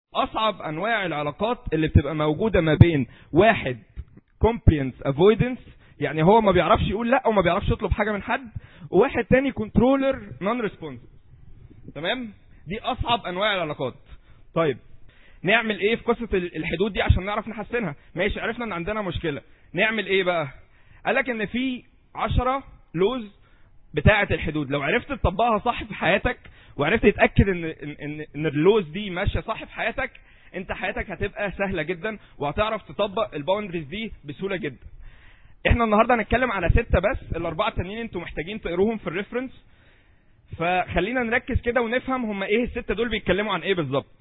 اصعب انواع العلاقات اللي بتبقى موجوده ما بين واحد compliance avoidance يعني هو ما بيعرفش يقول لا وما بيعرفش يطلب حاجه من حد وواحد تاني كنترولر نون ريسبونسيف تمام دي اصعب انواع العلاقات طيب نعمل ايه في قصه الحدود دي عشان نعرف نحسنها ماشي عرفنا ان عندنا مشكله نعمل ايه بقى قالك ان في 10 لوز بتاعه الحدود لو عرفت تطبقها صح في حياتك وعرفت تتاكد ان ان ان اللوز دي ماشيه صح في حياتك انت حياتك هتبقى سهله جدا وهتعرف تطبق الباوندريز دي بسهوله جدا احنا النهارده هنتكلم على ستة بس الاربعه التانيين انتوا محتاجين تقروهم في الريفرنس فخلينا نركز كده ونفهم هم ايه الستة دول بيتكلموا عن ايه بالظبط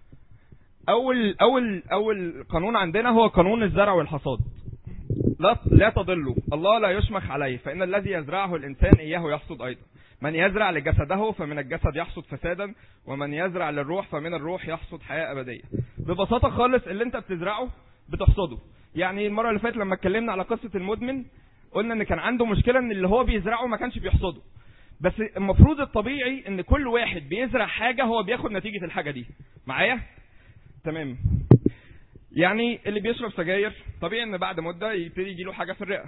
اول اول اول قانون عندنا هو قانون الزرع والحصاد لا لا تضلوا الله لا يشمخ عليه فان الذي يزرعه الانسان اياه يحصد ايضا من يزرع لجسده فمن الجسد يحصد فسادا ومن يزرع للروح فمن الروح يحصد حياه ابديه ببساطه خالص اللي انت بتزرعه بتحصده يعني المره اللي فاتت لما اتكلمنا على قصه المدمن قلنا ان كان عنده مشكله ان اللي هو بيزرعه ما كانش بيحصده بس المفروض الطبيعي ان كل واحد بيزرع حاجه هو بياخد نتيجه الحاجه دي معايا تمام يعني اللي بيشرب سجاير طبيعي ان بعد مده يبتدي يجي له حاجه في الرئه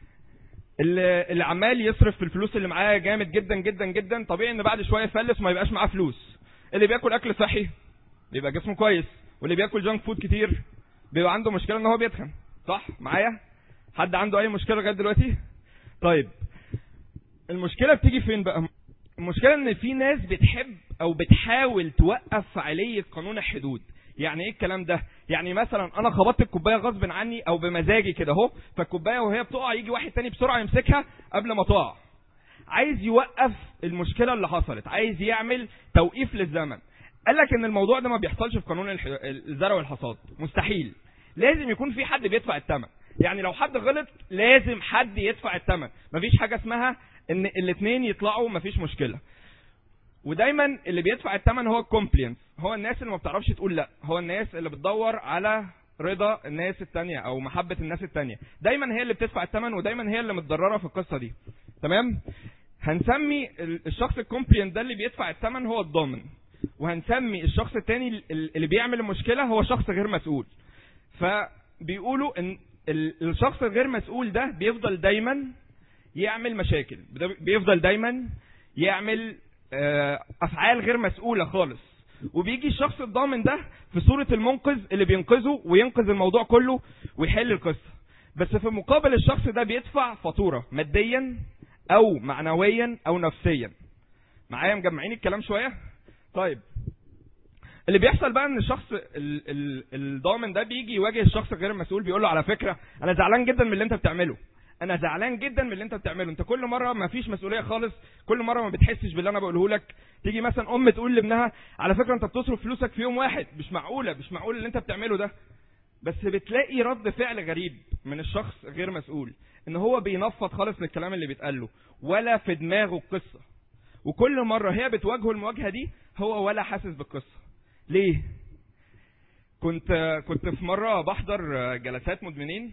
اللي, اللي عمال يصرف في الفلوس اللي معاه جامد جدا جدا جدا طبيعي ان بعد شويه يفلس وما يبقاش معاه فلوس اللي بياكل اكل صحي بيبقى جسمه كويس واللي بياكل جانك فود كتير بيبقى عنده مشكله ان هو بيتخن صح معايا حد عنده اي مشكله لغايه دلوقتي طيب المشكله بتيجي فين بقى المشكله ان في ناس بتحب او بتحاول توقف فعاليه قانون الحدود يعني ايه الكلام ده يعني مثلا انا خبطت الكوبايه غصب عني او بمزاجي كده اهو فالكوبايه وهي بتقع يجي واحد تاني بسرعه يمسكها قبل ما تقع عايز يوقف المشكله اللي حصلت عايز يعمل توقيف للزمن قال لك ان الموضوع ده ما بيحصلش في قانون الح... الزرع والحصاد مستحيل لازم يكون في حد بيدفع الثمن يعني لو حد غلط لازم حد يدفع الثمن مفيش حاجه اسمها ان الاثنين يطلعوا مفيش مشكله ودايما اللي بيدفع الثمن هو الكومبلينس هو الناس اللي ما بتعرفش تقول لا هو الناس اللي بتدور على رضا الناس التانية او محبة الناس التانية دايما هي اللي بتدفع الثمن ودايما هي اللي متضررة في القصة دي تمام هنسمي الشخص الكومبلينت ده اللي بيدفع الثمن هو الضامن وهنسمي الشخص التاني اللي بيعمل المشكلة هو شخص غير مسؤول فبيقولوا ان الشخص الغير مسؤول ده بيفضل دايما يعمل مشاكل بيفضل دايما يعمل افعال غير مسؤوله خالص وبيجي الشخص الضامن ده في صوره المنقذ اللي بينقذه وينقذ الموضوع كله ويحل القصه بس في مقابل الشخص ده بيدفع فاتوره ماديا او معنويا او نفسيا معايا مجمعين الكلام شويه طيب اللي بيحصل بقى ان الشخص الضامن ده بيجي يواجه الشخص الغير المسؤول بيقول له على فكره انا زعلان جدا من اللي انت بتعمله انا زعلان جدا من اللي انت بتعمله انت كل مره ما فيش مسؤوليه خالص كل مره ما بتحسش باللي انا بقوله لك تيجي مثلا ام تقول لابنها على فكره انت بتصرف فلوسك في يوم واحد مش معقوله مش معقول اللي انت بتعمله ده بس بتلاقي رد فعل غريب من الشخص غير مسؤول ان هو بينفض خالص للكلام اللي بيتقال له ولا في دماغه القصه وكل مره هي بتواجهه المواجهه دي هو ولا حاسس بالقصه ليه كنت كنت في مره بحضر جلسات مدمنين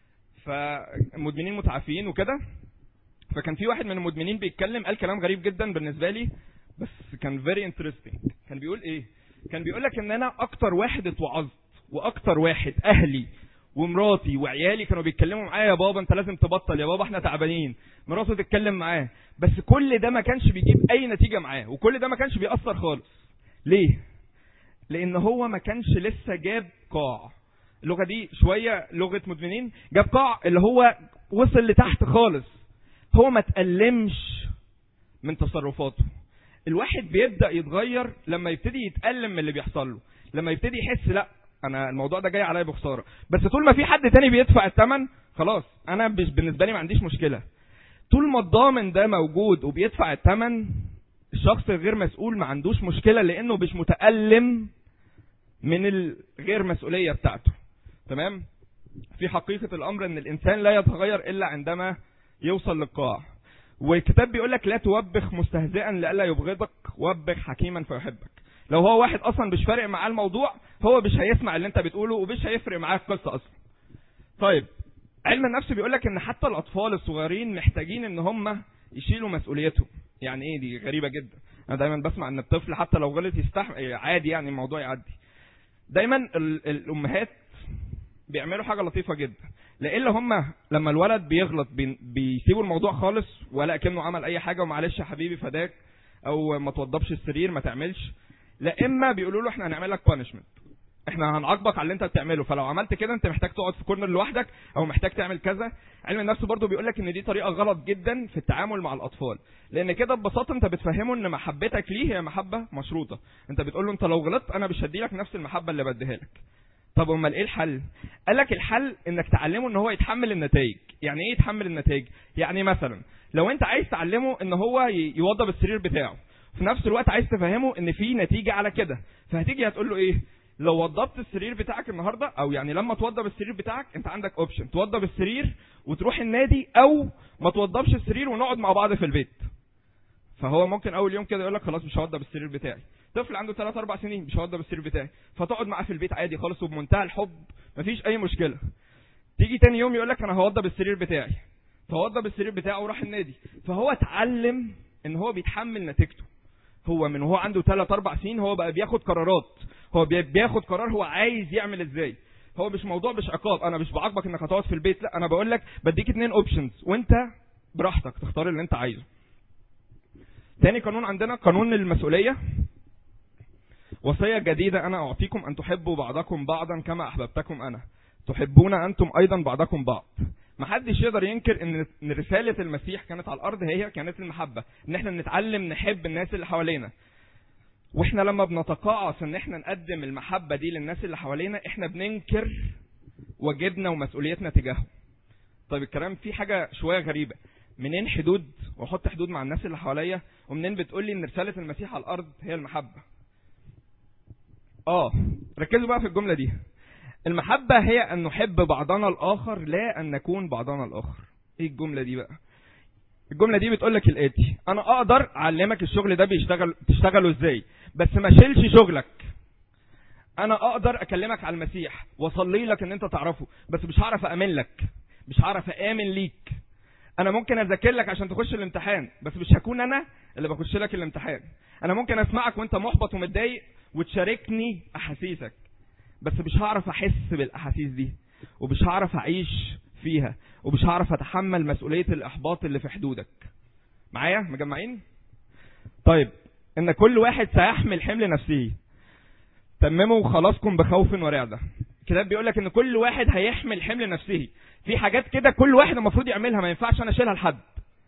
فمدمنين متعافيين وكده فكان في واحد من المدمنين بيتكلم قال كلام غريب جدا بالنسبه لي بس كان فيري انترستنج كان بيقول ايه كان بيقول لك ان انا اكتر واحد اتوعظت واكتر واحد اهلي ومراتي وعيالي كانوا بيتكلموا معايا يا بابا انت لازم تبطل يا بابا احنا تعبانين مراته تتكلم معاه بس كل ده ما كانش بيجيب اي نتيجه معاه وكل ده ما كانش بيأثر خالص ليه لان هو ما كانش لسه جاب قاع اللغه دي شويه لغه مدمنين جاب قاع اللي هو وصل لتحت خالص هو ما تألمش من تصرفاته الواحد بيبدا يتغير لما يبتدي يتألم من اللي بيحصل له لما يبتدي يحس لا انا الموضوع ده جاي عليا بخساره بس طول ما في حد تاني بيدفع الثمن خلاص انا بالنسبه لي ما عنديش مشكله طول ما الضامن ده موجود وبيدفع الثمن الشخص الغير مسؤول ما عندوش مشكله لانه مش متألم من الغير مسؤوليه بتاعته تمام في حقيقة الأمر أن الإنسان لا يتغير إلا عندما يوصل للقاع والكتاب بيقول لك لا توبخ مستهزئا لئلا يبغضك وبخ حكيما فيحبك لو هو واحد اصلا مش فارق معاه الموضوع هو مش هيسمع اللي انت بتقوله ومش هيفرق معاه القصه اصلا طيب علم النفس بيقول لك ان حتى الاطفال الصغيرين محتاجين ان هم يشيلوا مسؤوليتهم يعني ايه دي غريبه جدا انا دايما بسمع ان الطفل حتى لو غلط يستحمل عادي يعني الموضوع يعدي دايما ال- الامهات بيعملوا حاجه لطيفه جدا لان هم لما الولد بيغلط بي- بيسيبوا الموضوع خالص ولا كانه عمل اي حاجه ومعلش يا حبيبي فداك او ما توضبش السرير ما تعملش لا اما بيقولوا له احنا هنعمل لك بانشمنت احنا هنعاقبك على اللي انت بتعمله فلو عملت كده انت محتاج تقعد في كورنر لوحدك او محتاج تعمل كذا علم النفس برضو بيقول لك ان دي طريقه غلط جدا في التعامل مع الاطفال لان كده ببساطه انت بتفهمه ان محبتك ليه هي محبه مشروطه انت بتقول له انت لو غلطت انا مش هدي لك نفس المحبه اللي بديها لك طب امال ايه الحل قال لك الحل انك تعلمه ان هو يتحمل النتائج يعني ايه يتحمل النتائج يعني مثلا لو انت عايز تعلمه ان هو ي- يوضب السرير بتاعه في نفس الوقت عايز تفهمه ان في نتيجه على كده فهتيجي هتقول له ايه لو وضبت السرير بتاعك النهارده او يعني لما توضب السرير بتاعك انت عندك اوبشن توضب السرير وتروح النادي او ما توضبش السرير ونقعد مع بعض في البيت فهو ممكن اول يوم كده يقول لك خلاص مش هوضب السرير بتاعي طفل عنده 3 4 سنين مش هوضب السرير بتاعي فتقعد معاه في البيت عادي خالص وبمنتهى الحب مفيش اي مشكله تيجي تاني يوم يقول لك انا هوضب السرير بتاعي فوضب السرير بتاعه وراح النادي فهو اتعلم ان هو بيتحمل نتيجته هو من وهو عنده 3 4 سنين هو بقى بياخد قرارات هو بي- بياخد قرار هو عايز يعمل ازاي هو مش موضوع مش عقاب انا مش بعاقبك انك هتقعد في البيت لا انا بقول لك بديك اتنين اوبشنز وانت براحتك تختار اللي انت عايزه تاني قانون عندنا قانون المسؤولية وصية جديدة أنا أعطيكم أن تحبوا بعضكم بعضا كما أحببتكم أنا تحبون أنتم أيضا بعضكم بعض محدش يقدر ينكر ان إن رسالة المسيح كانت على الأرض هي كانت المحبة ان احنا نتعلم نحب الناس اللي حوالينا واحنا لما بنتقاعس ان احنا نقدم المحبة دي للناس اللي حوالينا احنا بننكر واجبنا ومسؤوليتنا تجاههم طيب الكلام فيه حاجة شوية غريبة منين حدود واحط حدود مع الناس اللي حواليا ومنين بتقول لي ان رسالة المسيح على الارض هي المحبة اه ركزوا بقى في الجملة دي المحبة هي ان نحب بعضنا الاخر لا ان نكون بعضنا الاخر ايه الجملة دي بقى الجملة دي بتقول لك الاتي انا اقدر اعلمك الشغل ده بيشتغل تشتغله ازاي بس ما شيلش شغلك انا اقدر اكلمك على المسيح واصلي لك ان انت تعرفه بس مش هعرف امن لك مش هعرف امن ليك انا ممكن اذاكر لك عشان تخش الامتحان بس مش هكون انا اللي بخش لك الامتحان انا ممكن اسمعك وانت محبط ومتضايق وتشاركني احاسيسك بس مش هعرف احس بالاحاسيس دي ومش هعرف اعيش فيها ومش هعرف اتحمل مسؤولية الاحباط اللي في حدودك معايا مجمعين طيب ان كل واحد سيحمل حمل نفسه تمموا خلاصكم بخوف ورعدة الكتاب بيقول لك ان كل واحد هيحمل حمل نفسه في حاجات كده كل واحد المفروض يعملها ما ينفعش انا اشيلها لحد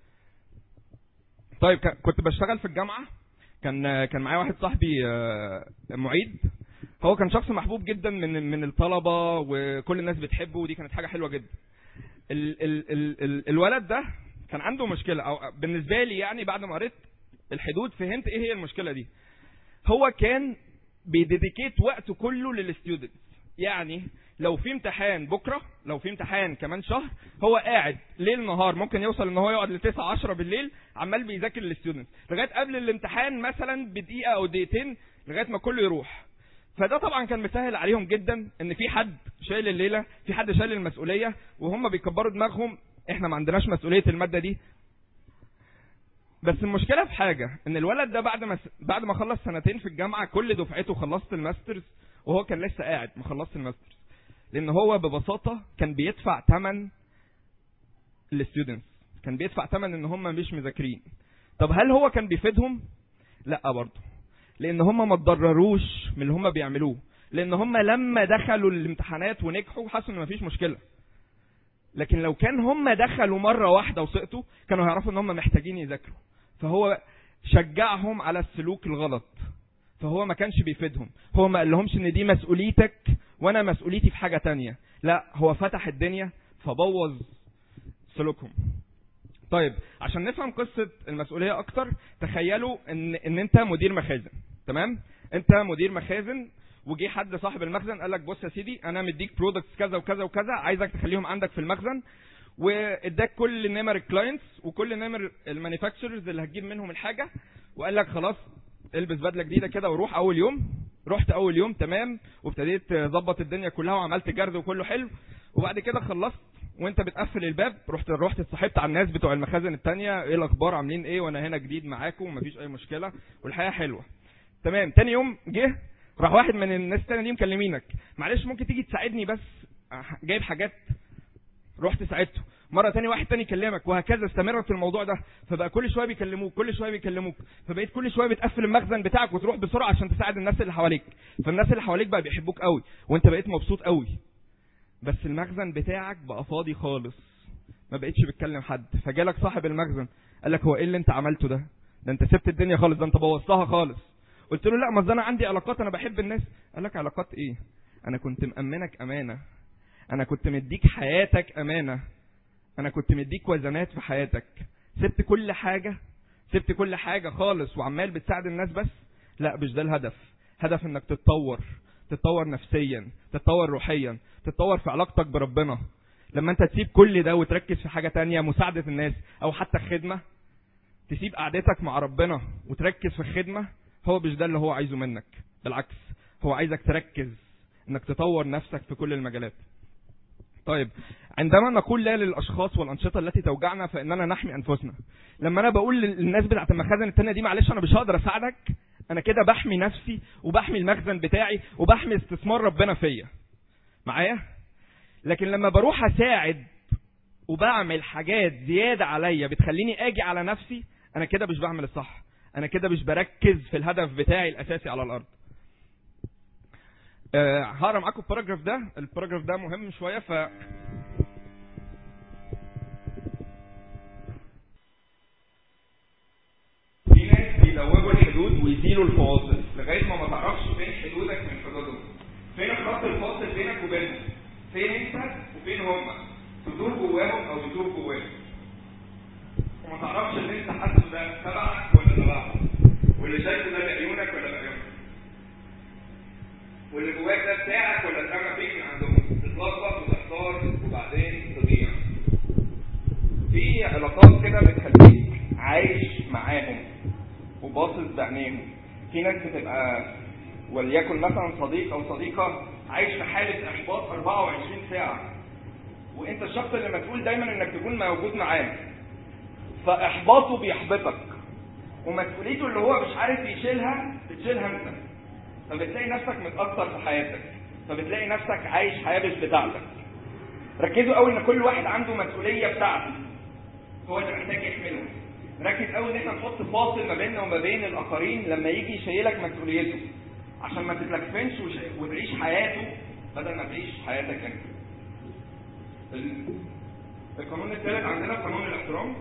طيب ك- كنت بشتغل في الجامعه كان كان معايا واحد صاحبي آه، معيد هو كان شخص محبوب جدا من من الطلبه وكل الناس بتحبه ودي كانت حاجه حلوه جدا ال ال ال ال الولد ده كان عنده مشكله او بالنسبه لي يعني بعد ما قريت الحدود فهمت ايه هي المشكله دي هو كان بيديديكيت وقته كله للستودنت يعني لو في امتحان بكره لو في امتحان كمان شهر هو قاعد ليل نهار ممكن يوصل ان هو يقعد ل 9 10 بالليل عمال بيذاكر للستودنت لغايه قبل الامتحان مثلا بدقيقه او دقيقتين لغايه ما كله يروح فده طبعا كان مسهل عليهم جدا ان في حد شايل الليله في حد شايل المسؤوليه وهم بيكبروا دماغهم احنا ما عندناش مسؤوليه الماده دي بس المشكله في حاجه ان الولد ده بعد ما بعد ما خلص سنتين في الجامعه كل دفعته خلصت الماسترز وهو كان لسه قاعد ما خلصش الماسترز لان هو ببساطه كان بيدفع ثمن للستودنتس كان بيدفع ثمن ان هم مش مذاكرين طب هل هو كان بيفيدهم لا برضه لان هم ما اتضرروش من اللي هم بيعملوه لان هم لما دخلوا الامتحانات ونجحوا حسوا ان مفيش مشكله لكن لو كان هم دخلوا مره واحده وسقطوا كانوا هيعرفوا ان هم محتاجين يذاكروا فهو شجعهم على السلوك الغلط فهو ما كانش بيفيدهم هو ما قالهمش ان دي مسؤوليتك وانا مسؤوليتي في حاجه تانية لا هو فتح الدنيا فبوظ سلوكهم طيب عشان نفهم قصة المسؤولية أكتر تخيلوا إن إن أنت مدير مخازن تمام؟ أنت مدير مخازن وجي حد صاحب المخزن قال لك بص يا سيدي أنا مديك برودكتس كذا وكذا وكذا عايزك تخليهم عندك في المخزن واداك كل نمر الكلاينتس وكل نمر المانيفاكتشرز اللي هتجيب منهم الحاجة وقال لك خلاص البس بدله جديده كده وروح اول يوم رحت اول يوم تمام وابتديت تظبط الدنيا كلها وعملت جرد وكله حلو وبعد كده خلصت وانت بتقفل الباب رحت رحت اتصاحبت على الناس بتوع المخازن التانية ايه الاخبار عاملين ايه وانا هنا جديد معاكم ومفيش اي مشكله والحياه حلوه تمام تاني يوم جه راح واحد من الناس التانية دي مكلمينك معلش ممكن تيجي تساعدني بس جايب حاجات رحت ساعدته مرة تاني واحد تاني يكلمك وهكذا استمرت في الموضوع ده فبقى كل شوية بيكلموك كل شوية بيكلموك فبقيت كل شوية بتقفل المخزن بتاعك وتروح بسرعة عشان تساعد الناس اللي حواليك فالناس اللي حواليك بقى بيحبوك قوي وانت بقيت مبسوط قوي بس المخزن بتاعك بقى فاضي خالص ما بقتش بتكلم حد فجالك صاحب المخزن قال لك هو ايه اللي انت عملته ده ده انت سبت الدنيا خالص ده انت بوظتها خالص قلت له لا ما انا عندي علاقات انا بحب الناس قال لك علاقات ايه انا كنت مأمنك امانة انا كنت مديك حياتك امانة انا كنت مديك وزنات في حياتك سبت كل حاجة سبت كل حاجة خالص وعمال بتساعد الناس بس لا مش ده الهدف هدف انك تتطور تتطور نفسيا تتطور روحيا تتطور في علاقتك بربنا لما انت تسيب كل ده وتركز في حاجة تانية مساعدة الناس او حتى الخدمة تسيب قعدتك مع ربنا وتركز في الخدمة هو مش ده اللي هو عايزه منك بالعكس هو عايزك تركز انك تطور نفسك في كل المجالات طيب عندما نقول لا للاشخاص والانشطه التي توجعنا فاننا نحمي انفسنا لما انا بقول للناس بتاعت المخازن التانية دي معلش انا مش هقدر اساعدك انا كده بحمي نفسي وبحمي المخزن بتاعي وبحمي استثمار ربنا فيا معايا لكن لما بروح اساعد وبعمل حاجات زياده عليا بتخليني اجي على نفسي انا كده مش بعمل الصح انا كده مش بركز في الهدف بتاعي الاساسي على الارض أه هقرا معاكم الباراجراف ده الباراجراف ده مهم شويه ف في ناس بيدوبوا الحدود ويزيلوا الفواصل لغايه ما ما تعرفش فين حدودك من حدودهم فين الخط الفاصل بينك وبينهم فين انت وفين هم تدور جواهم او يدور جواهم وما تعرفش اللي انت حاسه ده تبعك ولا تبعهم واللي شايفه ده بعيونك ولا بعيونك واللي جواك ده بتاعك ولا اترمى فيك من عندهم تتلخبط وتحتار وبعدين تضيع في علاقات كده بتخليك عايش معاهم وباصص بعينيهم في ناس بتبقى وليكن مثلا صديق او صديقه عايش في حاله احباط 24 ساعه وانت الشخص اللي مسؤول دايما انك تكون موجود معاه فاحباطه بيحبطك ومسؤوليته اللي هو مش عارف يشيلها بتشيلها انت فبتلاقي نفسك متاثر في حياتك فبتلاقي نفسك عايش حياه مش بتاعتك ركزوا قوي ان كل واحد عنده مسؤوليه بتاعته هو اللي محتاج يحملها ركز قوي ان احنا نحط فاصل ما بيننا وما بين الاخرين لما يجي يشيلك مسؤوليته عشان ما تتلكفنش وتعيش حياته بدل ما تعيش حياتك انت القانون الثالث عندنا قانون الاحترام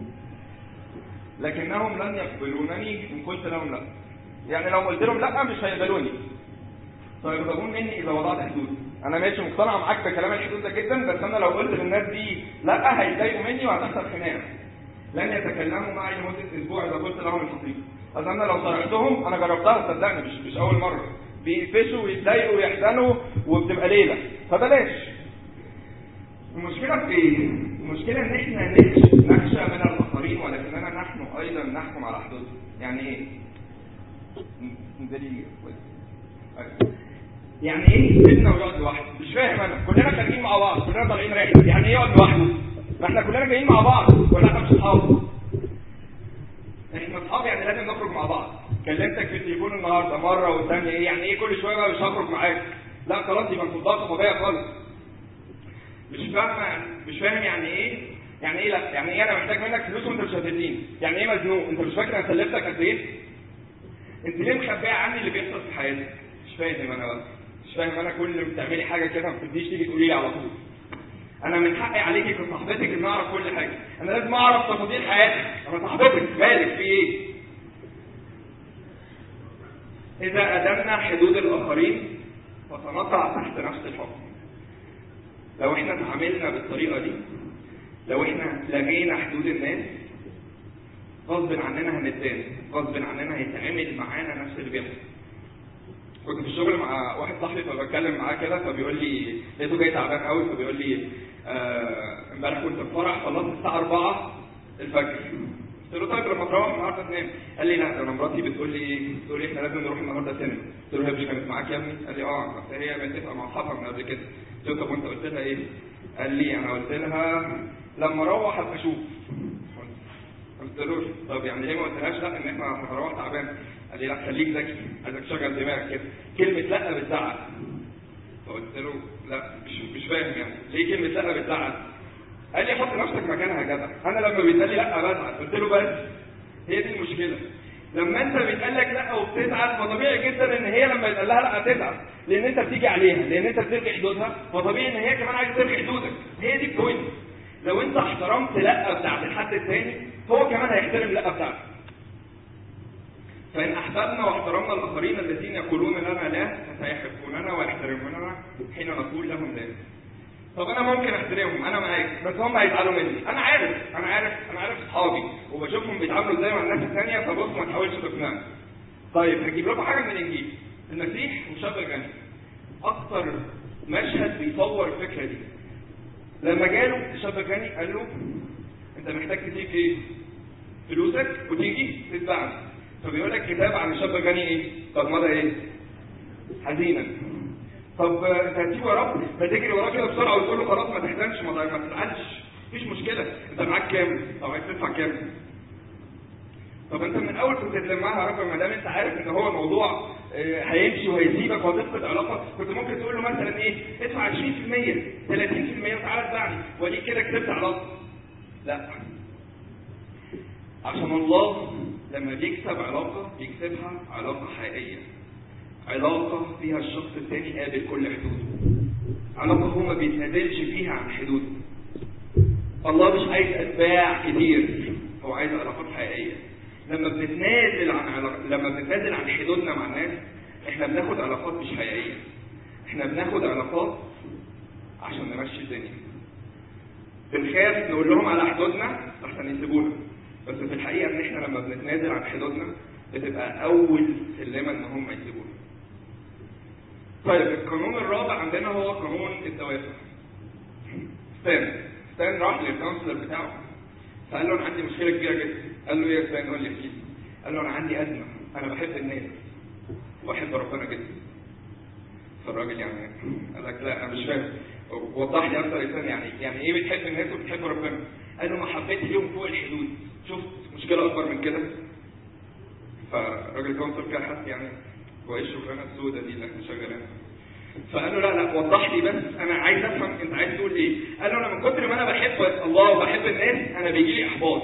لكنهم لن يقبلونني ان قلت لهم لا يعني لو قلت لهم لا مش هيقبلوني فيغضبون مني اذا وضعت حدود انا ماشي مقتنع معاك بكلام الحدود ده جدا بس انا لو قلت للناس دي لا هيتضايقوا مني وهتحصل خناقه لن يتكلموا معي لمده اسبوع اذا قلت لهم الحقيقه اصل انا لو صرحتهم انا جربتها صدقني مش مش اول مره بيقفشوا ويتضايقوا ويحزنوا وبتبقى ليله فبلاش المشكله في ايه؟ المشكله ان احنا نخشى من الاخرين ولكننا نحن ايضا نحكم على حدودهم يعني ايه؟ انزلي يعني ايه سيبنا ويقعد لوحده مش فاهم انا كلنا خارجين مع بعض كلنا طالعين رحله يعني ايه يقعد لوحده ما احنا كلنا جايين مع بعض ولا احنا مش اصحاب احنا اصحاب يعني لازم نخرج مع بعض كلمتك في التليفون النهارده مره والثانيه ايه يعني ايه كل شويه بقى مش هخرج معاك لا خلاص يبقى انفضاض طبيعي خالص مش فاهم مش فاهم يعني ايه يعني ايه لا يعني ايه انا محتاج منك فلوس وانت مش هتديني يعني ايه مزنوق انت مش فاكر انا سلفتك قد ايه انت ليه مخبيه عني اللي بيحصل في حياتي مش فاهم انا بقى مش فاهم انا كل ما بتعملي حاجه كده ما بتديش تيجي تقولي لي على طول انا من حقي عليكي كصاحبتك ان اعرف كل حاجه انا لازم اعرف تفاصيل حياتك انا صاحبتك مالك في ايه اذا ادمنا حدود الاخرين فسنقع تحت نفس الحكم لو احنا تعاملنا بالطريقه دي لو احنا لغينا حدود الناس غصب عننا هنتضايق غصب عننا هيتعامل معانا نفس اللي بيحصل كنت في الشغل مع واحد صاحبي فبتكلم معاه كده فبيقول لي لقيته جاي تعبان قوي فبيقول لي امبارح آه كنت في فرح خلصت الساعه 4 الفجر قلت له طيب لما تروح النهارده تنام قال لي لا انا مراتي بتقول لي بتقول لي احنا لازم نروح النهارده سينما قلت له هي مش كانت معاك يا ابني قال لي اه بس هي متفقه مع اصحابها من قبل كده قلت له طب وانت قلت لها ايه قال لي انا قلت لها لما اروح هبقى اشوف قلت له طب يعني ليه ما قلتلهاش لا ان احنا هنروح تعبان قال لي لا خليك ذكي عايزك تشغل دماغك كده كلمه لا بتزعل فقلت له لا مش مش فاهم يعني ليه كلمه لا بتزعل قال لي حط نفسك مكانها يا جدع انا لما بيتقال لي لا بزعل قلت له بس هي دي المشكله لما انت بيتقال لك لا وبتزعل فطبيعي جدا ان هي لما يتقال لها لا تزعل لان انت بتيجي عليها لان انت بتلغي حدودها فطبيعي ان هي كمان عايزه تلغي حدودك هي دي البوينت لو انت احترمت لا بتاعت الحد الثاني هو كمان هيحترم لا بتاعتك فإن أحببنا واحترمنا الآخرين الذين يقولون لنا لا فسيحبوننا ويحترموننا حين نقول لهم لا. طب أنا ممكن أحترمهم أنا معاك بس هم هيزعلوا مني أنا عارف أنا عارف أنا عارف أصحابي وبشوفهم بيتعاملوا إزاي مع الناس الثانية فبص ما تحاولش تقنعني. طيب هجيب لكم حاجة من الإنجيل المسيح وشاب الغني أكتر مشهد بيصور الفكرة دي لما جاله الشاب الغني قال له أنت محتاج تسيب إيه؟ فلوسك وتيجي تتبعني فبيقول لك كتاب عن الشاب الغني ايه؟ طب ماذا ايه؟ حزينا. طب انت هتسيبه يا رب فتجري وراه كده بسرعه وتقول له خلاص ما تحزنش ما ما تزعلش مفيش مشكله انت معاك كام؟ طب عايز تدفع كام؟ طب انت من الاول كنت تلمعها رقم ما دام انت عارف ان هو الموضوع اه هيمشي وهيسيبك وهتفقد علاقه كنت ممكن تقول له مثلا ايه؟ ادفع 20% 30% وتعالى اتبعني واديك كده كسبت علاقه. لا عشان الله لما بيكسب علاقة بيكسبها علاقة حقيقية علاقة فيها الشخص الثاني قابل كل حدوده علاقة هو ما بيتنازلش فيها عن حدوده الله مش عايز أتباع كتير هو عايز علاقات حقيقية لما بنتنازل عن علاق... لما بنتنازل عن حدودنا مع الناس احنا بناخد علاقات مش حقيقية احنا بناخد علاقات عشان نمشي الدنيا بنخاف نقول لهم على حدودنا عشان يسيبونا بس في الحقيقه ان احنا لما بنتنازل عن حدودنا بتبقى اول سلمه ان هم يسيبونا. طيب القانون الرابع عندنا هو قانون الدوافع. ستان ستان راح للكونسلر بتاعه فقال له انا عندي مشكله كبيره جدا قال له ايه يا ستان قول لي اكيد قال له انا عندي ازمه انا بحب الناس وبحب ربنا جدا فالراجل يعني قال لك لا انا مش فاهم وضح لي اكتر انسان يعني يعني ايه بتحب الناس وبتحب ربنا قال له محبتي ليهم فوق الحدود شفت مشكله اكبر من كده فالراجل كونسل كده حس يعني هو ايه الشغلانه السوداء دي اللي احنا شغالينها فقال له لا لا وضح لي بس انا عايز افهم انت عايز تقول ايه قال له انا من كتر ما انا بحب الله وبحب الناس انا بيجي لي احباط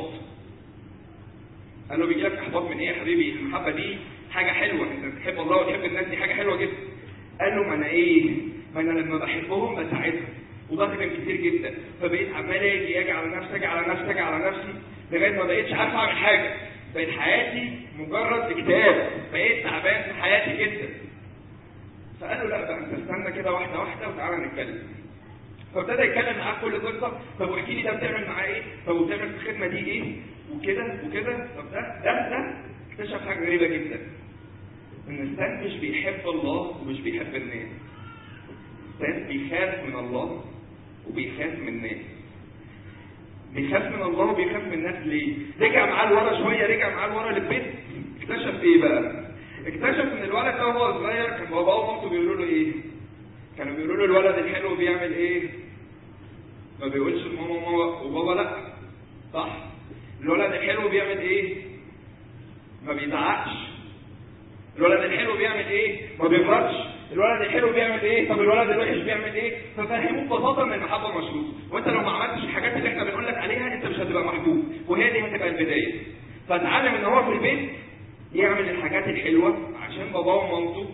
قال له بيجي لك احباط من ايه يا حبيبي المحبه دي حاجه حلوه انت بتحب الله وتحب الناس دي حاجه حلوه جدا قال له ما انا ايه ما انا لما بحبهم بساعدهم وبخدم كتير جدا فبقيت عمال اجي اجي على نفسي اجي على نفسي اجي على نفسي لغايه ما بقيتش عارف اعمل حاجه بقيت حياتي مجرد اكتئاب بقيت تعبان في حياتي جدا فقال له لا بقى انت استنى كده واحده واحده وتعالى نتكلم فابتدى يتكلم معاه كل قصه طب واحكي لي ده بتعمل معاه ايه طب وبتعمل في الخدمه دي ايه وكده وكده طب ده ده ده اكتشف حاجه غريبه جدا ان ستان مش بيحب الله ومش بيحب الناس ستان بيخاف من الله وبيخاف من الناس بيخاف من الله وبيخاف من الناس ليه؟ رجع معاه لورا شويه رجع معاه لورا للبيت اكتشف ايه بقى؟ اكتشف ان الولد ده وهو صغير كان باباه ومامته بيقولوا له ايه؟ كانوا بيقولوا له الولد الحلو بيعمل ايه؟ ما بيقولش ماما وماما وبابا لا صح؟ الولد الحلو بيعمل ايه؟ ما بيزعقش الولد الحلو بيعمل ايه؟ ما بيغلطش الولد الحلو بيعمل ايه؟ طب الولد الوحش بيعمل ايه؟ ففهموه ببساطه ان المحبه مشروط، وانت لو ما عملتش الحاجات اللي احنا بنقول لك عليها انت مش هتبقى محبوب، وهي دي هتبقى البدايه. فتعلم ان هو في البيت يعمل الحاجات الحلوه عشان باباه ومامته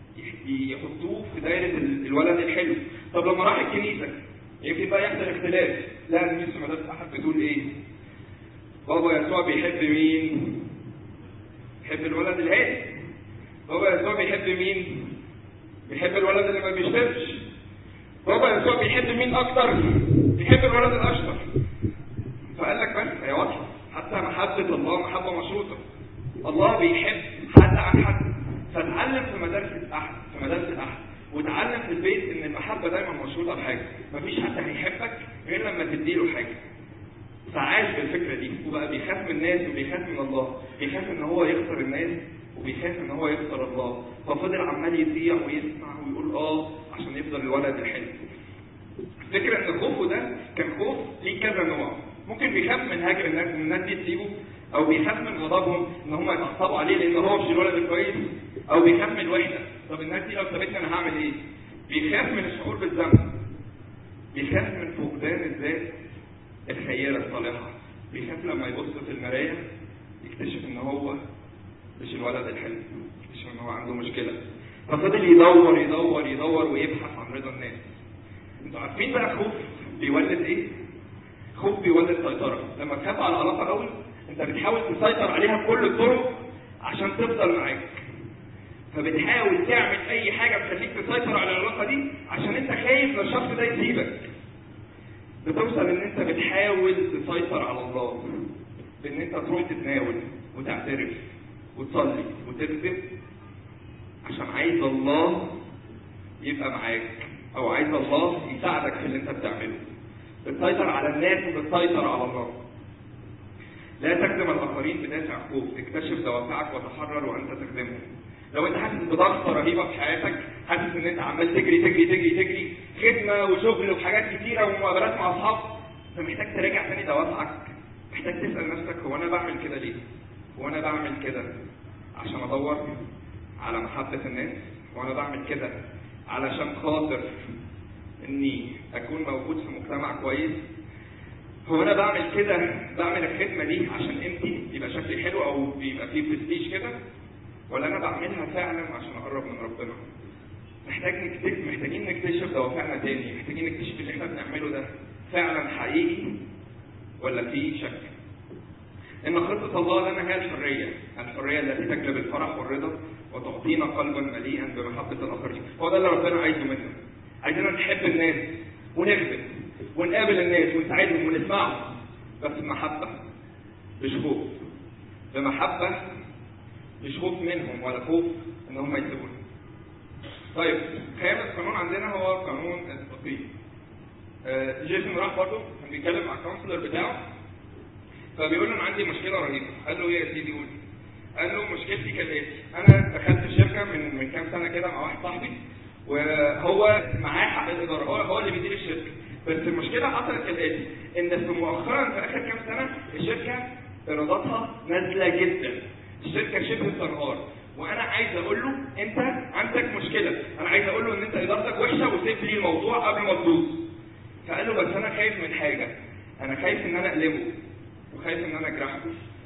يحطوه في دايره الولد الحلو. طب لما راح الكنيسه يمكن بقى يحصل اختلاف، لا الميس مدرسه احد بتقول ايه؟ بابا يسوع بيحب مين؟ بيحب الولد الهادي. بابا يسوع بيحب مين؟ بيحب الولد اللي ما بيشتمش بابا يسوع بيحب مين اكتر بيحب الولد الاشطر فقال لك بس هي واضحه حتى محبه الله محبه مشروطه الله بيحب حد عن حد فتعلم في مدرسه احد في مدرسه احد وتعلم في البيت ان المحبه دايما مشروطه بحاجه مفيش حد هيحبك غير لما تديله حاجه فعاش بالفكره دي وبقى بيخاف من الناس وبيخاف من الله بيخاف ان هو يخسر الناس وبيخاف ان هو يخسر الله ففضل عمال يطيع ويسمع ويقول اه عشان يفضل الولد الحلو الفكرة ان خوفه ده كان خوف ليه كذا نوع ممكن بيخاف من هاجر الناس ان الناس دي تسيبه او بيخاف من غضبهم ان هم يتعصبوا عليه لان هو مش الولد الكويس او بيخاف من الوحده طب الناس دي لو سابتني انا هعمل ايه بيخاف من الشعور بالذنب بيخاف من فقدان الذات الخيرة الصالحة بيخاف لما يبص في المراية يكتشف ان هو مش الولد الحلو يكتشف ان هو عنده مشكلة ففضل يدور يدور يدور ويبحث عن رضا الناس انتوا عارفين بقى خوف بيولد ايه؟ خوف بيولد سيطرة لما تخاف على علاقة قوي انت بتحاول تسيطر عليها بكل الطرق عشان تفضل معاك فبتحاول تعمل اي حاجة تخليك تسيطر على العلاقة دي عشان انت خايف ان الشخص ده يسيبك بتوصل ان انت بتحاول تسيطر على الله بان انت تروح تتناول وتعترف وتصلي وتكذب عشان عايز الله يبقى معاك او عايز الله يساعدك في اللي انت بتعمله بتسيطر على الناس وبتسيطر على الله لا تخدم الاخرين بدافع خوف اكتشف دوافعك وتحرر وانت تخدمهم لو انت حاسس بضغط رهيبه في حياتك حاسس ان انت عمال تجري تجري تجري تجري خدمه وشغل وحاجات كتيره ومقابلات مع اصحاب انت محتاج تراجع تاني دوافعك محتاج تسال نفسك هو انا بعمل كده ليه؟ هو انا بعمل كده عشان ادور على محبه الناس؟ هو انا بعمل كده علشان خاطر اني اكون موجود في مجتمع كويس؟ هو انا بعمل كده بعمل الخدمه دي عشان قيمتي يبقى شكلي حلو او بيبقى فيه برستيج كده ولا انا بعملها فعلا عشان اقرب من ربنا محتاج نكتشف محتاجين نكتشف دوافعنا تاني محتاجين نكتشف اللي احنا بنعمله ده فعلا حقيقي ولا في شك ان خطه الله لنا هي الحريه الحريه التي تجلب الفرح والرضا وتعطينا قلبا مليئا بمحبه الاخرين هو ده اللي ربنا عايزه منا عايزنا نحب الناس ونخدم ونقابل الناس ونساعدهم ونسمعهم بس بمحبه مش خوف بمحبه مش خوف منهم ولا خوف ان هم يسيبونا طيب خامس قانون عندنا هو قانون التقييم آه، جيسون راح برضه كان بيتكلم مع الكونسلر بتاعه فبيقول له انا عندي مشكله رهيبه قال له ايه يا سيدي قول قال له مشكلتي كالاتي انا دخلت الشركه من من كام سنه كده مع واحد صاحبي وهو معاه حق الاداره هو هو اللي بيدير الشركه بس المشكله حصلت كالاتي ان في مؤخرا في اخر كام سنه الشركه ايراداتها نازله جدا الشركه شبه بتنهار وانا عايز اقول له انت عندك مشكله انا عايز اقول له ان انت ادارتك وحشه وسيب لي الموضوع قبل ما تبوظ فقال له بس انا خايف من حاجه انا خايف ان انا اقلبه وخايف ان انا اجرحه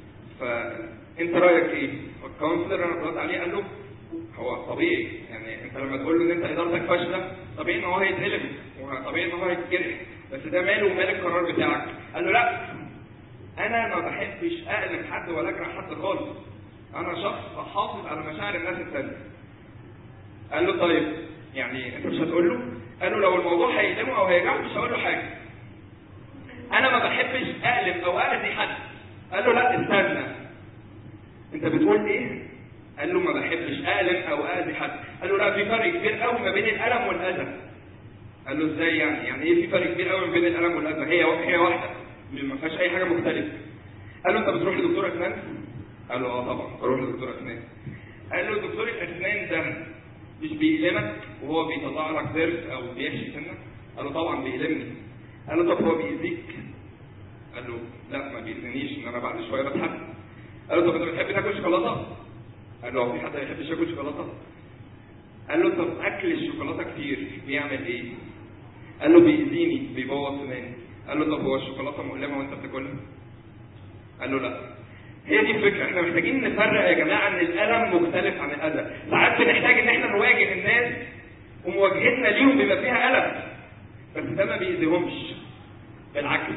فانت رايك ايه الكونسلر انا ردت عليه قال له هو طبيعي يعني انت لما تقول له ان انت ادارتك فاشله طبيعي ان هو هيتقلب وطبيعي ان هو هيتجرح بس ده ماله ومال القرار بتاعك قال له لا انا ما بحبش اقلب حد ولا اجرح حد خالص انا شخص احافظ على مشاعر الناس التانية قال له طيب يعني انت مش هتقول له قال له لو الموضوع هيقلمه او هيجعله مش هقول له حاجه انا ما بحبش اقلب او اذي حد قال له لا استنى انت بتقول ايه قال له ما بحبش اقلب او اذي حد قال له لا في فرق كبير قوي ما بين الالم والاذى قال له ازاي يعني يعني ايه في فرق كبير قوي ما بين الالم والاذى هي هي واحده ما فيهاش اي حاجه مختلفه قال له انت بتروح لدكتور اسنان قال له اه طبعا بروح لدكتور اسنان قال له دكتور الاسنان ده مش بيألمك وهو بيطلع لك ضرس او بيحشي سنك قال له طبعا بيألمني قال له طب هو بيأذيك قال له لا ما بيأذينيش ان انا بعد شويه بتحب قال له طب انت بتحب تاكل شوكولاته قال له هو في حد ما يحبش ياكل شوكولاته قال له طب اكل الشوكولاته كتير بيعمل ايه قال له بيأذيني بيبوظ سناني قال له طب هو الشوكولاته مؤلمه وانت بتاكلها قال له لا هي دي الفكره احنا محتاجين نفرق يا جماعه ان الالم مختلف عن الاذى ساعات بنحتاج ان احنا نواجه الناس ومواجهتنا ليهم بيبقى فيها الم بس ده ما بيأذيهمش بالعكس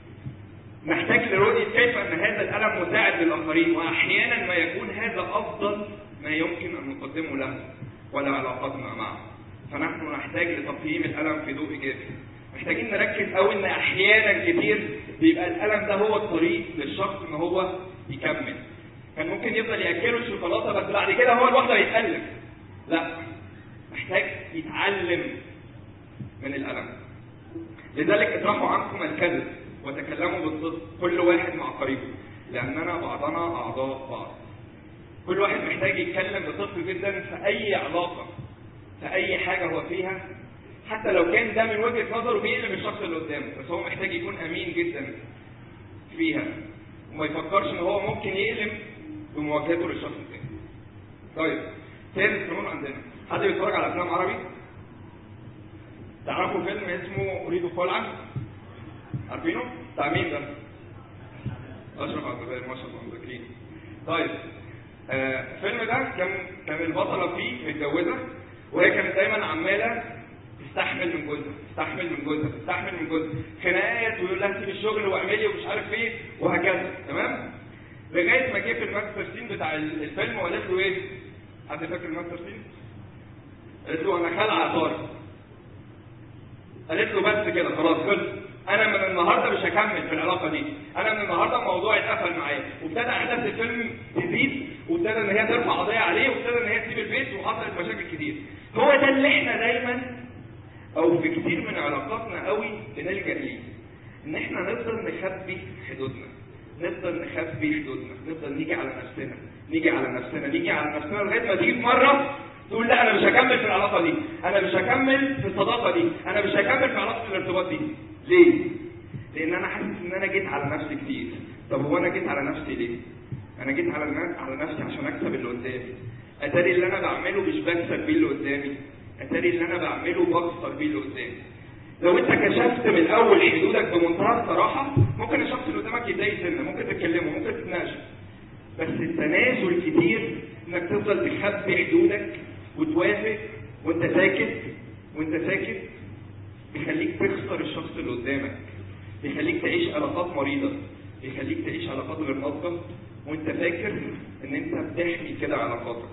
نحتاج لرؤية كيف أن هذا الألم مساعد للآخرين وأحيانا ما يكون هذا أفضل ما يمكن أن نقدمه له ولا علاقتنا معه فنحن نحتاج لتقييم الألم في ضوء إيجابي محتاجين نركز قوي ان احيانا كتير بيبقى الالم ده هو الطريق للشخص ان هو يكمل كان ممكن يفضل ياكله الشوكولاته بس بعد كده هو لوحده هيتالم لا محتاج يتعلم من الالم لذلك اطرحوا عنكم الكذب وتكلموا بالصدق كل واحد مع قريبه لاننا بعضنا اعضاء بعض كل واحد محتاج يتكلم بصدق جدا في اي علاقه في اي حاجه هو فيها حتى لو كان ده من وجهه نظره بيقلب الشخص اللي قدامه بس هو محتاج يكون امين جدا فيها وما يفكرش ان هو ممكن يقلب بمواجهته للشخص التاني طيب ثالث قانون عندنا حد بيتفرج على افلام عربي تعرفوا فيلم اسمه اريد خلعا عارفينه بتاع مين ده اشرف عبد الباقي ما شاء الله مذاكرين طيب آه، الفيلم ده كان كان البطله فيه متجوزه وهي كانت دايما عماله تستحمل من جوزها تستحمل من جوزها تستحمل من جوزها خناقات ويقول لها سيب الشغل واعملي ومش عارف ايه وهكذا تمام لغايه ما جه في الماستر سين بتاع ال- الفيلم وقالت له ايه؟ حد فاكر الماستر سين؟ قالت له انا خالعه طارق قالت له بس كده خلاص خلص انا من النهارده مش هكمل في العلاقه دي انا من النهارده الموضوع اتقفل معايا وابتدى احداث الفيلم تزيد وابتدى ان هي ترفع قضيه عليه وابتدى ان هي تسيب البيت وحصلت مشاكل كتير هو ده اللي احنا دايما او في كتير من علاقاتنا قوي بنلجا ليه ان احنا نفضل نخبي حدودنا نفضل نخبي حدودنا نفضل نيجي على نفسنا نيجي على نفسنا نيجي على نفسنا لغايه ما تيجي في مره تقول لا انا مش هكمل في العلاقه دي انا مش هكمل في الصداقه دي انا مش هكمل في علاقه الارتباط دي ليه لان انا حاسس ان انا جيت على نفسي كتير طب هو انا جيت على نفسي ليه انا جيت على على نفسي عشان اكسب اللي قدامي اتاري اللي انا بعمله مش بكسب بيه اللي قدامي اتاري اللي انا بعمله بخسر بيه اللي قدامي لو انت كشفت من الاول حدودك بمنتهى الصراحه ممكن الشخص اللي قدامك يتضايق سنه ممكن تتكلموا ممكن تتناقشوا بس التنازل كتير انك تفضل تخبي حدودك وتوافق وانت ساكت وانت ساكت بيخليك تخسر الشخص اللي قدامك بيخليك تعيش علاقات مريضة بيخليك تعيش علاقات غير ناضجة وانت فاكر ان انت بتحمي كده علاقاتك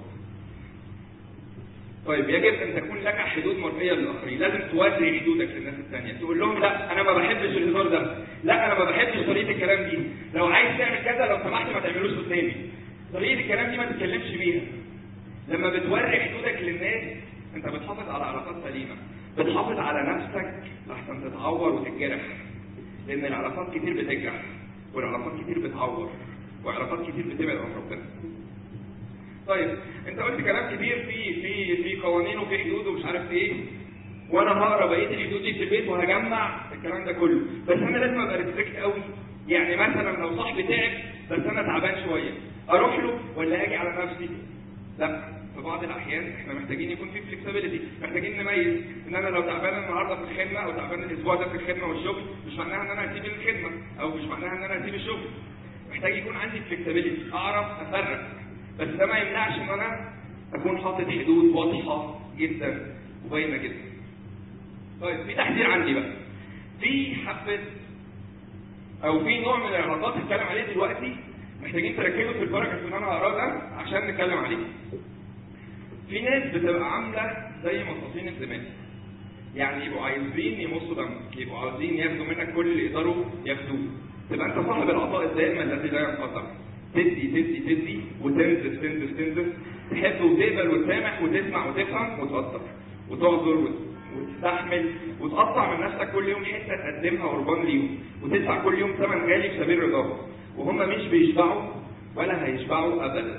طيب يجب ان تكون لك حدود مرئيه للاخرين لازم توازي حدودك للناس الثانيه تقول لهم لا انا ما بحبش الهزار ده لا انا ما بحبش طريقه الكلام دي لو عايز تعمل كذا لو سمحت ما تعملوش قدامي طريقه الكلام دي ما تتكلمش بيها لما بتوري حدودك للناس انت بتحافظ على علاقات سليمه بتحافظ على نفسك لحسن تتعور وتتجرح لان العلاقات كتير بتجرح والعلاقات كتير بتعور وعلاقات كتير بتبعد عن ربنا طيب انت قلت كلام كتير في في في قوانين وفي حدود ومش عارف ايه وانا هقرا بقيه الحدود دي في البيت وهجمع الكلام ده كله بس انا لازم ابقى ريستريكت قوي يعني مثلا لو صاحبي تعب بس انا تعبان شويه اروح له ولا اجي على نفسي لا في بعض الاحيان احنا محتاجين يكون في فلكسبيليتي محتاجين نميز ان انا لو تعبان النهارده في الخدمه او تعبان الاسبوع ده في الخدمه والشغل مش معناها ان انا هسيب الخدمه او مش معناها ان انا هسيب الشغل محتاج يكون عندي فلكسبيليتي اعرف افرق بس ده ما يمنعش ان انا اكون حاطط حدود واضحه جدا وباينه جدا طيب في تحذير عندي بقى في حبه او في نوع من العلاقات هتكلم عليه دلوقتي محتاجين تركزوا في الباراجراف اللي انا هقراه ده عشان نتكلم عليه في ناس بتبقى عامله زي مصاصين الدماء يعني يبقوا عايزين يمصوا دمك يبقوا عايزين ياخدوا منك كل اللي يقدروا ياخدوه تبقى انت صاحب العطاء الدائم الذي لا ينقطع تدي تدي تدي وتنزل تنزل تنزل تحب وتقبل وتسامح وتسمع وتفهم وتقدر وتعذر وت- وتستحمل وتقطع من نفسك كل يوم حته تقدمها قربان ليهم وتدفع كل يوم ثمن غالي في سبيل رضاهم وهم مش بيشبعوا ولا هيشبعوا ابدا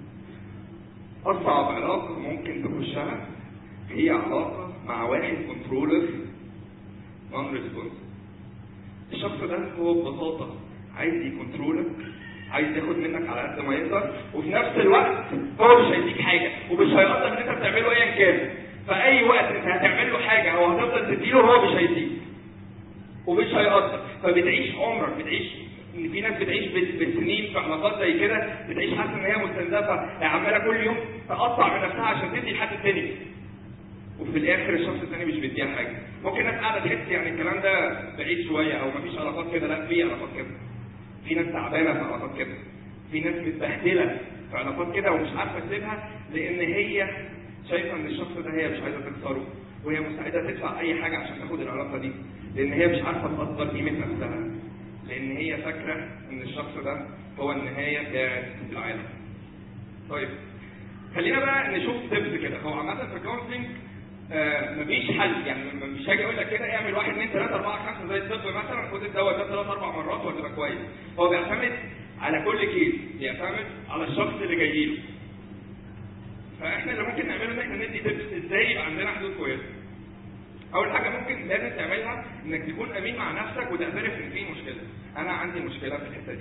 اصعب علاقه ممكن تخشها هي علاقه مع واحد كنترولر نون ريسبونسبل الشخص ده هو ببساطه عايز يكنترولك عايز ياخد منك على قد ما يقدر وفي نفس الوقت هو مش هيديك حاجه ومش هيقدر ان انت بتعمله ايا كان فاي وقت انت هتعمل له حاجه او هتفضل تديله هو مش هيديك ومش هيقدر فبتعيش عمرك بتعيش ان في ناس بتعيش بال- بالسنين في علاقات زي كده بتعيش حاسه ان هي مستنزفه عماله كل يوم تقطع من نفسها عشان تدي لحد تاني وفي الاخر الشخص الثاني مش بيديها حاجه ممكن ناس قاعده تحس يعني الكلام ده بعيد شويه او مفيش علاقات كده لا في علاقات كده في ناس تعبانه في علاقات كده في ناس متبهدله في علاقات كده ومش عارفه تسيبها لان هي شايفه ان الشخص ده هي مش عايزه تكسره وهي مستعده تدفع اي حاجه عشان تاخد العلاقه دي لان هي مش عارفه تقدر قيمه نفسها لان هي فاكره ان الشخص ده هو النهايه بتاعت العالم طيب خلينا بقى نشوف تبس كده هو عامه في الكونسلنج آه مفيش حل يعني م- مش هاجي اقول لك كده اعمل واحد اثنين ثلاثه اربعه خمسه زي الطب مثلا خد الدواء ده ثلاث اربع مرات وهتبقى كويس هو بيعتمد على كل كيس بيعتمد على الشخص اللي جاي له فاحنا اللي ممكن نعمله ان احنا ندي تبس ازاي يبقى عندنا حدود كويسه اول حاجه ممكن لازم تعملها انك تكون امين مع نفسك وتعترف ان في مشكله انا عندي مشكله في الحته دي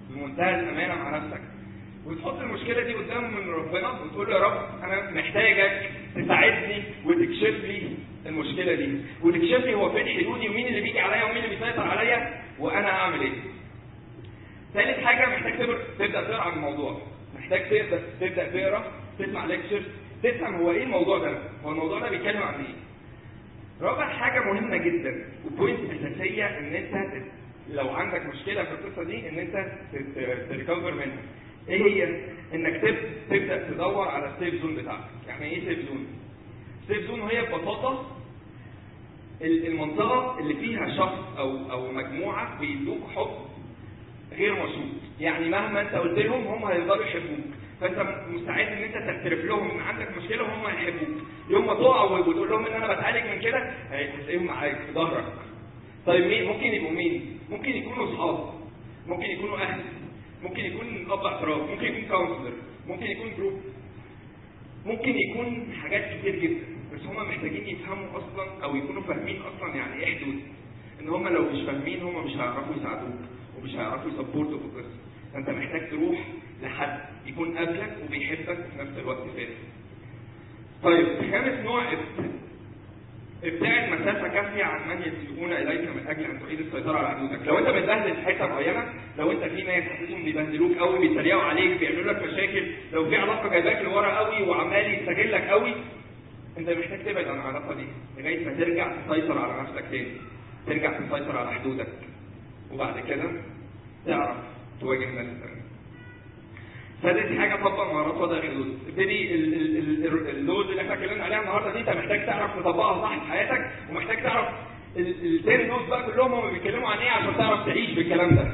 بمنتهى الامانه مع نفسك وتحط المشكله دي قدام من ربنا وتقول له يا رب انا محتاجك تساعدني وتكشف لي المشكله دي وتكشف لي هو فين حدودي ومين اللي بيجي عليا ومين اللي بيسيطر عليا وانا اعمل ايه ثالث حاجه محتاج تبر- تبدا تقرا عن الموضوع محتاج تبدا تبدا تقرا تسمع ليكتشرز تفهم هو ايه الموضوع ده هو الموضوع ده بيتكلم عن ايه رابع حاجة مهمة جدا وبوينت أساسية إن أنت تت- لو عندك مشكلة في القصة دي إن أنت تريكفر منها. إيه هي؟ إنك تب- تبدأ تدور على السيف زون بتاعتك. يعني إيه سيف زون؟ سيف زون هي ببساطة ال- المنطقة اللي فيها شخص أو أو مجموعة بيدوك حب غير مشروط يعني مهما انت قلت لهم هم هيفضلوا يحبوك فانت مستعد ان انت تعترف لهم ان عندك مشكله وهم هيحبوك يوم ما تقع وتقول لهم ان انا بتعالج من كده هتلاقيهم معاك في ظهرك طيب مين ممكن يبقوا مين ممكن يكونوا اصحاب ممكن يكونوا اهل ممكن يكون اب اعتراف ممكن يكون كونسلر ممكن يكون جروب ممكن يكون حاجات كتير جدا بس هم محتاجين يفهموا اصلا او يكونوا فاهمين اصلا يعني ايه حدود ان هم لو مش فاهمين هم مش هيعرفوا يساعدوك ومش هيعرفوا يسبورتوا في القصه فانت محتاج تروح لحد يكون قابلك وبيحبك وفي نفس الوقت فاهم طيب خامس نوع اب- ابتعد مسافه كافيه عن من يسيئون اليك من اجل ان تعيد السيطره على حدودك لو انت متبهدل في حته معينه لو انت في ناس حاسسهم بيبهدلوك قوي بيتريقوا عليك بيعملوا لك مشاكل لو في علاقه جايباك لورا قوي وعمال يستغلك قوي انت محتاج تبعد عن العلاقه دي لغايه ما ترجع تسيطر على نفسك تاني ترجع تسيطر على حدودك وبعد كده تعرف تواجه الناس التانية سادس حاجه طبق مهارات وضع الحدود ابتدي ال- ال- ال- اللود اللي احنا اتكلمنا عليها النهارده دي انت محتاج تعرف تطبقها صح في حياتك ومحتاج تعرف التاني لود بقى كلهم هم بيتكلموا عن ايه عشان تعرف تعيش بالكلام ده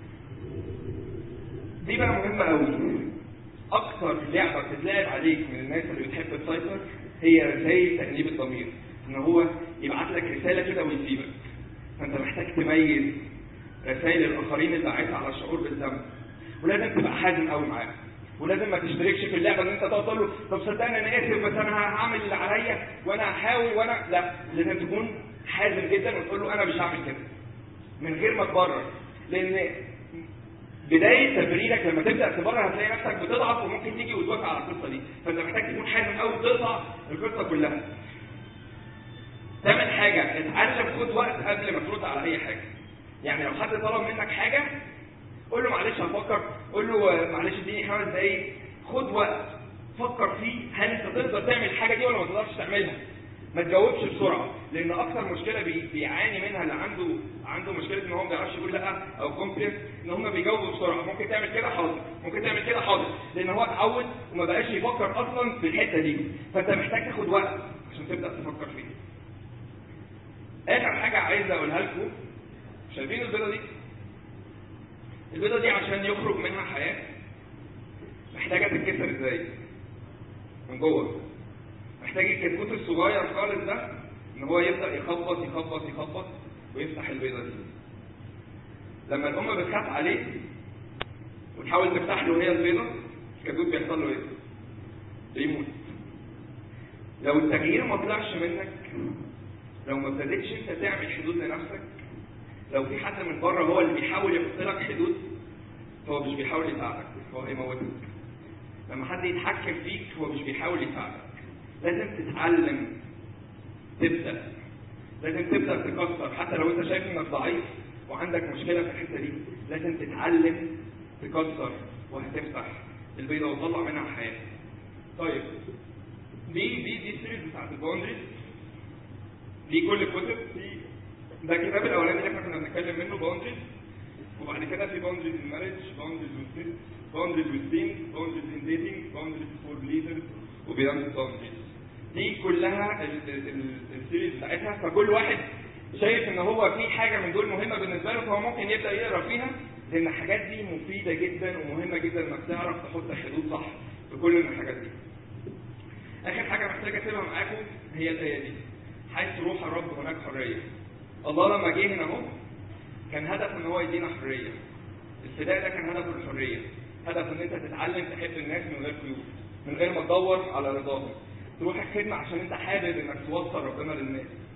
دي بقى مهمه قوي اكتر لعبه بتتلعب عليك من الناس اللي بتحب تسيطر هي رسائل تأنيب الضمير ان هو يبعت لك رساله كده ويسيبك فانت محتاج تميز رسائل الاخرين اللي باعتها على الشعور بالذنب ولازم تبقى حازم قوي معاه ولازم ما تشتركش في اللعبه ان انت تقعد تقول له طب صدقني انا اسف بس انا هعمل اللي عليا وانا هحاول وانا لا لازم تكون حازم جدا وتقول له انا مش هعمل كده من غير ما تبرر لان بدايه تبريرك لما تبدا تبرر هتلاقي نفسك بتضعف وممكن تيجي وتوافق على القصه دي فانت محتاج تكون حازم قوي تقطع القصه كلها تامن حاجه اتعلم خد وقت قبل ما ترد على اي حاجه يعني لو حد طلب منك حاجه قول له معلش هفكر قول له آه، معلش اديني خمس دقايق خد وقت فكر فيه هل انت تقدر تعمل الحاجه دي ولا ما تقدرش تعملها ما تجاوبش بسرعه لان اكثر مشكله بي بيعاني منها اللي عنده عنده مشكله ان هو ما بيعرفش يقول لا او كومبلكس ان هم بيجاوبوا بسرعه ممكن تعمل كده حاضر ممكن تعمل كده حاضر لان هو اتعود وما بقاش يفكر اصلا في الحته دي فانت محتاج تاخد وقت عشان تبدا تفكر فيه اخر حاجه عايز اقولها لكم شايفين البيضه دي البيضه دي عشان يخرج منها حياه محتاجه تتكسر ازاي من جوه محتاج الكتكوت الصغير خالص ده ان هو يبدا يخبط يخبط يخبط ويفتح البيضه دي لما الام بتخاف عليه وتحاول تفتح له هي البيضه الكتكوت بيحصل له ايه؟ بيموت لو التغيير ما طلعش منك لو ما ابتديتش انت تعمل حدود لنفسك لو في حد من بره هو اللي بيحاول يحط لك حدود هو مش بيحاول يساعدك هو هيموتك لما حد يتحكم فيك هو مش بيحاول يساعدك لازم تتعلم تبدا لازم تبدا تكسر حتى لو انت شايف انك ضعيف وعندك مشكله في الحته دي لازم تتعلم تكسر وهتفتح البيضه وتطلع منها حياه طيب دي دي دي السيريز بتاعت الباوندريز دي كل الكتب في ده الكتاب الاولاني اللي احنا كنا بنتكلم منه باوندريز وبعد كده في باوندريز ان مارج باوندريز وذ باوندريز وذ تيم باوندريز ان ديتنج باوندريز فور ليدرز وبياند باوندريز دي كلها ال- ال- ال- السيريز بتاعتها فكل واحد شايف ان هو في حاجه من دول مهمه بالنسبه له فهو ممكن يبدا يقرا فيها لان الحاجات دي مفيده جدا ومهمه جدا انك تعرف تحط حدود صح في كل من الحاجات دي. اخر حاجه محتاج اسيبها معاكم هي الايه دي حيث روح الرب هناك حريه الله لما جه هنا اهو كان هدف ان هو يدينا حريه الفداء ده كان هدفه الحريه هدف ان انت تتعلم تحب الناس من غير قيود من غير ما تدور على رضاهم تروح الخدمه عشان انت حابب انك توصل ربنا للناس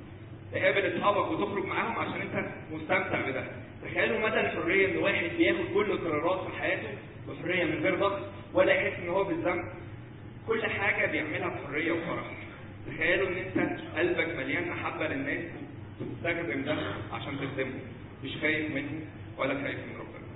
تقابل اصحابك وتخرج معاهم عشان انت مستمتع بده تخيلوا مدى الحريه ان واحد بياخد كل القرارات في حياته بحريه من غير ضغط ولا يحس ان هو بالذنب كل حاجه بيعملها بحريه وفرح تخيلوا ان انت قلبك مليان محبه للناس وتستخدم ده عشان تخدمهم مش خايف منه ولا خايف من ربنا